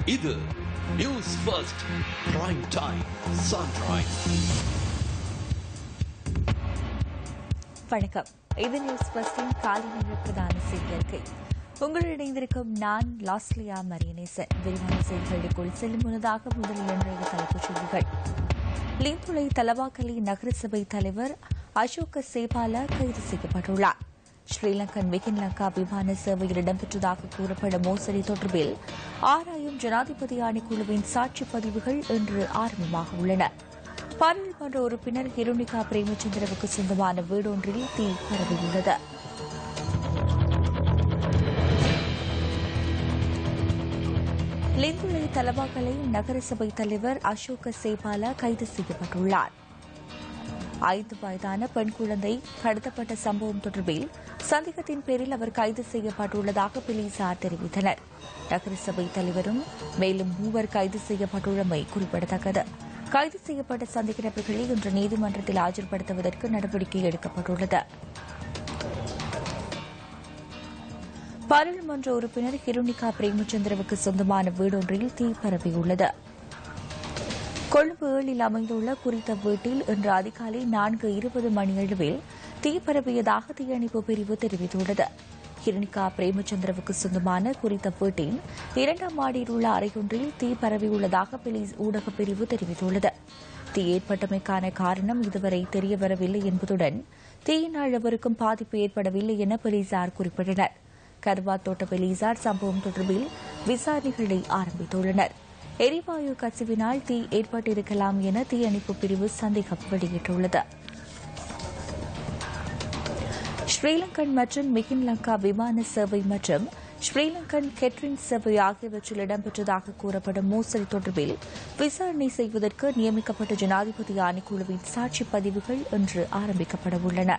இது news first prime time sunrise வணக்கம் இது நியூஸ் பஸ்டின் காலை நேர பிரதான செய்தியறிக்கை உங்களுடன் இணைந்திருக்கும் நான் லாஸ்லியா மரியனேசன் விரிவான செய்திகளுக்குள் செல்லும் முன்னதாக முதலில் இன்றைய தலைப்புச் செய்திகள் லிந்துளை தலவாக்கலி நகரசபை தலைவர் அசோக சேபால கைது செய்யப்பட்டுள்ளார் ஸ்ரீலங்கன் மிகின் லங்கா விமான சேவையில் இடம்பெற்றதாக கூறப்படும் மோசடி தொடர்பில் ஆராயும் ஜனாதிபதி ஆணைக்குழுவின் சாட்சி பதிவுகள் இன்று ஆரம்பமாக உள்ளன பாராளுமன்ற உறுப்பினர் ஹிருணிகா பிரேமச்சந்திரவுக்கு சொந்தமான வீடொன்றில் தீ பரவியுள்ளது லிந்துளை தலவாக்கலை நகரசபை தலைவர் அசோக சேபால கைது செய்யப்பட்டுள்ளார் ஐந்து வயதான பெண் குழந்தை கடத்தப்பட்ட சம்பவம் தொடர்பில் சந்தேகத்தின் பேரில் அவர் கைது செய்யப்பட்டுள்ளதாக போலீசார் தெரிவித்தனர் நகரசபை தலைவரும் மேலும் மூவர் கைது செய்யப்பட்டுள்ளமை குறிப்பிடத்தக்கது கைது செய்யப்பட்ட சந்தேக நபர்களை இன்று நீதிமன்றத்தில் ஆஜர்படுத்துவதற்கு நடவடிக்கை எடுக்கப்பட்டுள்ளது பாராளுமன்ற உறுப்பினர் ஹிருணிகா பிரேமச்சந்திரவுக்கு சொந்தமான வீடொன்றில் தீ பரவியுள்ளது கொழும்பு ஏழில் அமைந்துள்ள குறித்த வீட்டில் இன்று அதிகாலை நான்கு இருபது மணியளவில் தீ பரவியதாக தீயணைப்பு பிரிவு தெரிவித்துள்ளது ஹிரணிகா பிரேமச்சந்திரவுக்கு சொந்தமான குறித்த வீட்டின் இரண்டாம் மாடியில் உள்ள அறையொன்றில் தீ பரவியுள்ளதாக போலீஸ் ஊடகப் பிரிவு தெரிவித்துள்ளது தீ ஏற்பட்டமைக்கான காரணம் இதுவரை தெரியவரவில்லை என்பதுடன் தீயினால் எவருக்கும் பாதிப்பு ஏற்படவில்லை என போலீசார் குறிப்பிட்டனர் கர்வா தோட்ட போலீசார் சம்பவம் தொடர்பில் விசாரணைகளை ஆரம்பித்துள்ளனர் எரிவாயு கசிவினால் தீ ஏற்பட்டிருக்கலாம் என தீயணைப்பு பிரிவு சந்தேகம் வெளியிட்டுள்ளது ஸ்ரீலங்கன் மற்றும் மிகின் லங்கா விமான சேவை மற்றும் ஸ்ரீலங்கன் கெட்ரிங் சேவை ஆகியவற்றில் இடம்பெற்றதாக கூறப்படும் மோசடி தொடர்பில் விசாரணை செய்வதற்கு நியமிக்கப்பட்ட ஜனாதிபதி ஆணைக்குழுவின் சாட்சி பதிவுகள் இன்று ஆரம்பிக்கப்பட உள்ளன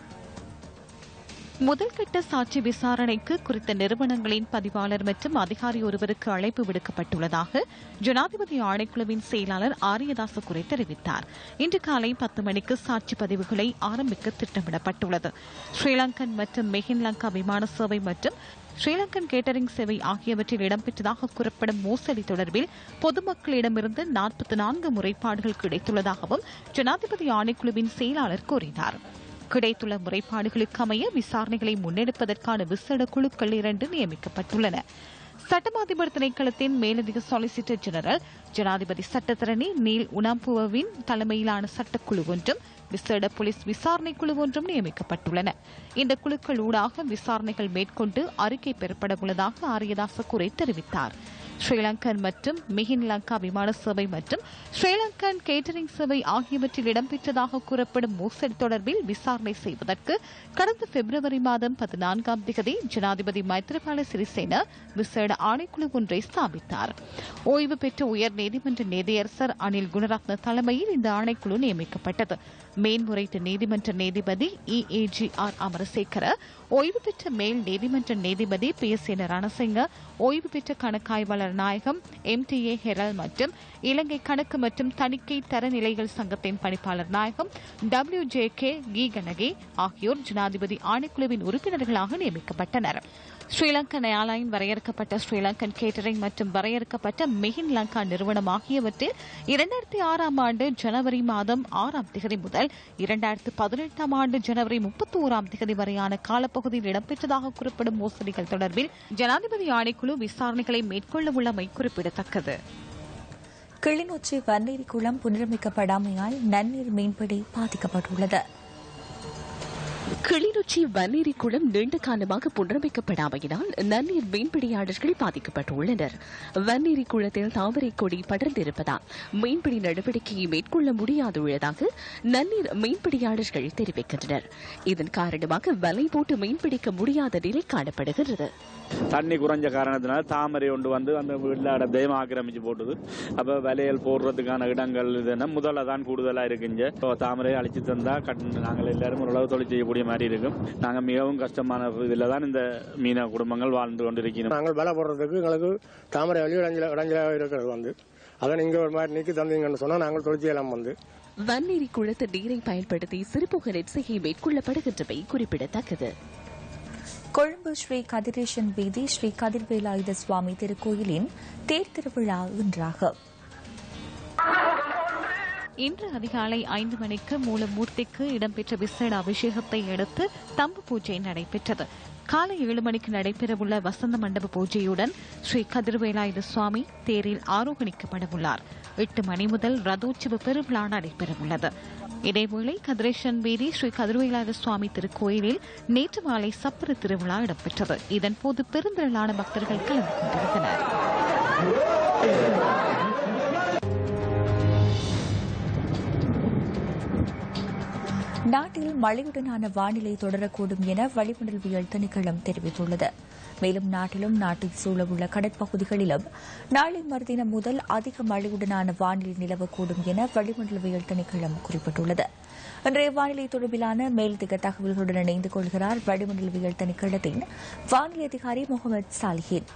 முதல்கட்ட சாட்சி விசாரணைக்கு குறித்த நிறுவனங்களின் பதிவாளர் மற்றும் அதிகாரி ஒருவருக்கு அழைப்பு விடுக்கப்பட்டுள்ளதாக ஜனாதிபதி ஆணைக்குழுவின் செயலாளர் ஆரியதாச குறை தெரிவித்தார் இன்று காலை பத்து மணிக்கு சாட்சி பதிவுகளை ஆரம்பிக்க திட்டமிடப்பட்டுள்ளது ஸ்ரீலங்கன் மற்றும் மெஹின் லங்கா விமான சேவை மற்றும் ஸ்ரீலங்கன் கேட்டரிங் சேவை ஆகியவற்றில் இடம்பெற்றதாக கூறப்படும் மோசடி தொடர்பில் பொதுமக்களிடமிருந்து நாற்பத்தி நான்கு முறைப்பாடுகள் கிடைத்துள்ளதாகவும் ஜனாதிபதி ஆணைக்குழுவின் செயலாளர் கூறினார் கிடைத்துள்ள முறைப்பாடுகளுக்கு அமைய விசாரணைகளை முன்னெடுப்பதற்கான விசேட குழுக்கள் இரண்டு நியமிக்கப்பட்டுள்ளன சட்டமாதிபர் திணைக்களத்தின் மேலதிக சொலிசிட்டர் ஜெனரல் ஜனாதிபதி சட்டத்தரணி நீல் உனாம்புவின் தலைமையிலான சட்டக்குழு ஒன்றும் விசேட போலீஸ் விசாரணை குழு ஒன்றும் நியமிக்கப்பட்டுள்ளன இந்த குழுக்கள் ஊடாக விசாரணைகள் மேற்கொண்டு அறிக்கை பெறப்பட உள்ளதாக ஆரியதாச குறை தெரிவித்தார் ஸ்ரீலங்கன் மற்றும் மிகின் லங்கா விமான சேவை மற்றும் ஸ்ரீலங்கன் கேட்டரிங் சேவை ஆகியவற்றில் இடம்பெற்றதாக கூறப்படும் மோசடி தொடர்பில் விசாரணை செய்வதற்கு கடந்த பிப்ரவரி மாதம் பதினான்காம் திகதி ஜனாதிபதி மைத்ரிபால சிறிசேன விசேட ஆணைக்குழு ஒன்றை ஸ்தாபித்தார் ஓய்வு பெற்ற உயர் நீதிமன்ற நீதியரசர் அனில் குணரத்ன தலைமையில் இந்த ஆணைக்குழு நியமிக்கப்பட்டது மேன்முறையீட்டு நீதிமன்ற நீதிபதி இஏஜி ஆர் அமரசேகர ஓய்வு பெற்ற மேல் நீதிமன்ற நீதிபதி பி எஸ் என் ரணசிங்க ஓய்வு பெற்ற கணக்காய்வாளர் நாயகம் எம் டி ஏ ஹெரல் மற்றும் இலங்கை கணக்கு மற்றும் தணிக்கை தரநிலைகள் சங்கத்தின் பணிப்பாளர் நாயகம் டபிள்யூ ஜே கே கீகனகே ஆகியோர் ஜனாதிபதி ஆணைக்குழுவின் உறுப்பினர்களாக நியமிக்கப்பட்டனர் ஸ்ரீலங்கன் ஏர்லைன் வரையறுக்கப்பட்ட ஸ்ரீலங்கன் கேட்டரிங் மற்றும் வரையறுக்கப்பட்ட மிகின் லங்கா நிறுவனம் ஆகியவற்றில் இரண்டாயிரத்தி ஆறாம் ஆண்டு ஜனவரி மாதம் ஆறாம் திகதி முதல் இரண்டாயிரத்து பதினெட்டாம் ஆண்டு ஜனவரி முப்பத்தி ஓராம் திகதி வரையான காலப்பகுதியில் இடம்பெற்றதாக கூறப்படும் மோசடிகள் தொடர்பில் ஜனாதிபதி ஆணைக்குழு விசாரணைகளை மேற்கொள்ள உள்ளமை குறிப்பிடத்தக்கது கிளிநொச்சி வன்னேரி குளம் புனரமைக்கப்படாமையால் நன்னீர் மீன்பிடி பாதிக்கப்பட்டுள்ளது கிளிநொச்சி வன்னேரி குளம் நீண்ட காலமாக புனரமைக்கப்படாமையினால் நன்னீர் மீன்பிடியாளர்கள் பாதிக்கப்பட்டுள்ளனர் வன்னேரி குளத்தில் தாமரை கொடி படர்ந்திருப்பதால் மீன்பிடி நடவடிக்கையை மேற்கொள்ள முடியாதுள்ளதாக நன்னீர் மீன்பிடியாளர்கள் தெரிவிக்கின்றனர் இதன் காரணமாக வலை போட்டு மீன்பிடிக்க முடியாத நிலை காணப்படுகிறது தண்ணி குறைஞ்ச காரணத்தினால தாமரை கொண்டு வந்து அந்த வீட்டில் இடத்தையும் ஆக்கிரமிச்சு போட்டுது அப்போ விலையல் போடுறதுக்கான இடங்கள் இதுன்னா முதல்ல தான் கூடுதலாக இருக்குங்க இப்போ தாமரையை அழிச்சு தந்தா கட் நாங்கள் எல்லாரும் ஓரளவு தொழில் செய்யக்கூடிய மாதிரி இருக்கும் நாங்கள் மிகவும் கஷ்டமான இதில் தான் இந்த மீன குடும்பங்கள் வாழ்ந்து கொண்டு இருக்கிறோம் நாங்கள் வேலை போடுறதுக்கு எங்களுக்கு தாமரை வழி இடைஞ்சல இடைஞ்சலாக இருக்கிறது வந்து அதை நீங்கள் ஒரு மாதிரி நீக்கி தந்தீங்கன்னு சொன்னால் நாங்கள் தொழிற்சி எல்லாம் வந்து வன்னேரி குளத்து நீரை பயன்படுத்தி சிறுபுக நெற்செய்கை மேற்கொள்ளப்படுகின்றமை குறிப்பிடத்தக்கது கொழும்பு ஸ்ரீ கதிரேசன் வீதி ஸ்ரீ கதிர்வேலாயுத சுவாமி திருக்கோயிலின் தேர் திருவிழா இன்றாகும் இன்று அதிகாலை ஐந்து மணிக்கு மூலமூர்த்திக்கு இடம்பெற்ற விசேட அபிஷேகத்தை அடுத்து தம்பு பூஜை நடைபெற்றது காலை ஏழு மணிக்கு நடைபெறவுள்ள வசந்த மண்டப பூஜையுடன் ஸ்ரீ கதிர்வேலாயுத சுவாமி தேரில் ஆரோகணிக்கப்படவுள்ளார் எட்டு மணி முதல் ரதோற்சவ பெருவிழா நடைபெறவுள்ளது இதேவேளை கதிரேசன் வீதி ஸ்ரீ கதிர்வேலாயுத சுவாமி திருக்கோயிலில் நேற்று மாலை சப்பர திருவிழா இடம்பெற்றது இதன்போது பெருந்திரளான பக்தர்கள் கலந்து கொண்டிருந்தனர் நாட்டில் மழையுடனான வானிலை தொடரக்கூடும் என வளிமண்டலவியல் திணைக்களம் தெரிவித்துள்ளது மேலும் நாட்டிலும் நாட்டை சூழவுள்ள கடற்பகுதிகளிலும் நாளை மறுதினம் முதல் அதிக மழையுடனான வானிலை நிலவக்கூடும் என வளிமண்டலவியல் திணைக்களம் குறிப்பிட்டுள்ளது இன்றைய வானிலை தொடர்பிலான மேலதிக தகவல்களுடன் இணைந்து கொள்கிறார் வளிமண்டலவியல் திணைக்களத்தின் வானிலை அதிகாரி முகமது சாலிஹின்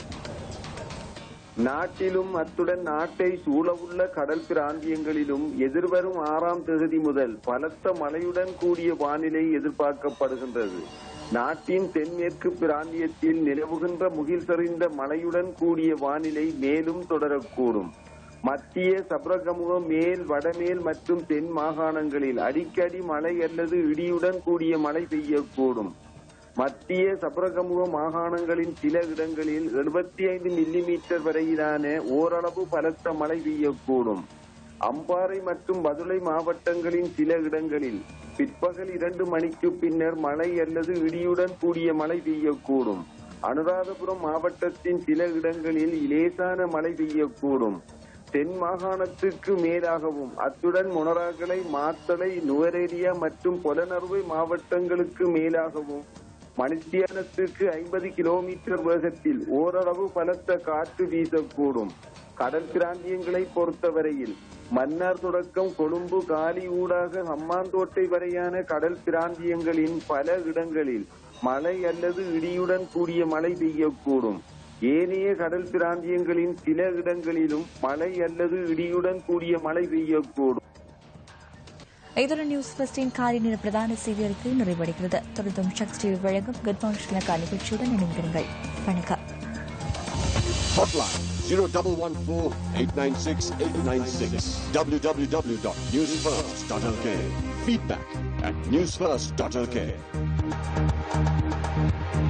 நாட்டிலும் அத்துடன் நாட்டை சூழவுள்ள கடல் பிராந்தியங்களிலும் எதிர்வரும் ஆறாம் தேதி முதல் பலத்த மழையுடன் கூடிய வானிலை எதிர்பார்க்கப்படுகின்றது நாட்டின் தென்மேற்கு பிராந்தியத்தில் நிலவுகின்ற முகில் சரிந்த மழையுடன் கூடிய வானிலை மேலும் தொடரக்கூடும் மத்திய சப்ரகமுகம் மேல் வடமேல் மற்றும் தென் மாகாணங்களில் அடிக்கடி மழை அல்லது இடியுடன் கூடிய மழை பெய்யக்கூடும் மத்திய சபரகமுக மாகாணங்களின் சில இடங்களில் எழுபத்தி ஐந்து மில்லிமீட்டர் வரையிலான ஓரளவு பலத்த மழை பெய்யக்கூடும் அம்பாறை மற்றும் மதுரை மாவட்டங்களின் சில இடங்களில் பிற்பகல் இரண்டு மணிக்கு பின்னர் மழை அல்லது இடியுடன் கூடிய மழை பெய்யக்கூடும் அனுராதபுரம் மாவட்டத்தின் சில இடங்களில் லேசான மழை பெய்யக்கூடும் தென் மாகாணத்துக்கு மேலாகவும் அத்துடன் மொனராகலை மாத்தளை நுவரேரியா மற்றும் பொலனறுவை மாவட்டங்களுக்கு மேலாகவும் மணித்தியானத்துக்கு ஐம்பது கிலோமீட்டர் வேகத்தில் ஓரளவு பலத்த காற்று வீசக்கூடும் கடல் பிராந்தியங்களை பொறுத்தவரையில் மன்னார் தொடக்கம் கொழும்பு காலி ஊடாக ஹம்மாந்தோட்டை வரையான கடல் பிராந்தியங்களின் பல இடங்களில் மழை அல்லது இடியுடன் கூடிய மழை பெய்யக்கூடும் ஏனைய கடல் பிராந்தியங்களின் சில இடங்களிலும் மழை அல்லது இடியுடன் கூடிய மழை பெய்யக்கூடும் இதுடன் நியூஸ் ஃபர்ஸ்டின் காலை நேர பிரதான செய்தி அறிக்கை நிறைவடைகிறது தொடர்ந்தும் சக்தி டிவி வழங்கும் குட் மார்னிங் ஸ்ரீலங்கா நிகழ்ச்சியுடன் இணைந்திருங்கள் வணக்கம் Hotline 0114-896-896 www.newsfirst.lk Feedback at newsfirst.lk